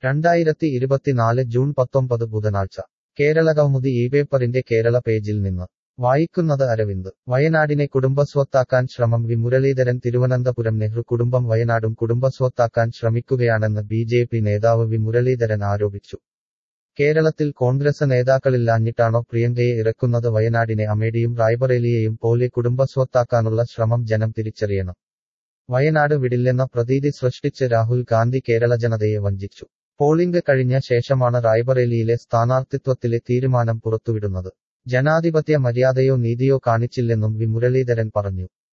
രണ്ടായിരത്തി ഇരുപത്തിനാല് ജൂൺ പത്തൊമ്പത് ബുധനാഴ്ച കേരള കൗമുദി ഈ പേപ്പറിന്റെ കേരള പേജിൽ നിന്ന് വായിക്കുന്നത് അരവിന്ദ് വയനാടിനെ കുടുംബസ്വത്താക്കാൻ ശ്രമം വി മുരളീധരൻ തിരുവനന്തപുരം നെഹ്റു കുടുംബം വയനാടും കുടുംബസ്വത്താക്കാൻ ശ്രമിക്കുകയാണെന്ന് ബി ജെ പി നേതാവ് വി മുരളീധരൻ ആരോപിച്ചു കേരളത്തിൽ കോൺഗ്രസ് നേതാക്കളില്ലാഞ്ഞിട്ടാണോ പ്രിയങ്കയെ ഇറക്കുന്നത് വയനാടിനെ അമേഠിയും റായ്ബറേലിയെയും പോലെ കുടുംബസ്വത്താക്കാനുള്ള ശ്രമം ജനം തിരിച്ചറിയണം വയനാട് വിടില്ലെന്ന പ്രതീതി സൃഷ്ടിച്ച് രാഹുൽ ഗാന്ധി കേരള ജനതയെ വഞ്ചിച്ചു പോളിംഗ് കഴിഞ്ഞ ശേഷമാണ് റായ്ബറേലിയിലെ സ്ഥാനാർത്ഥിത്വത്തിലെ തീരുമാനം പുറത്തുവിടുന്നത് ജനാധിപത്യ മര്യാദയോ നീതിയോ കാണിച്ചില്ലെന്നും വി മുരളീധരൻ പറഞ്ഞു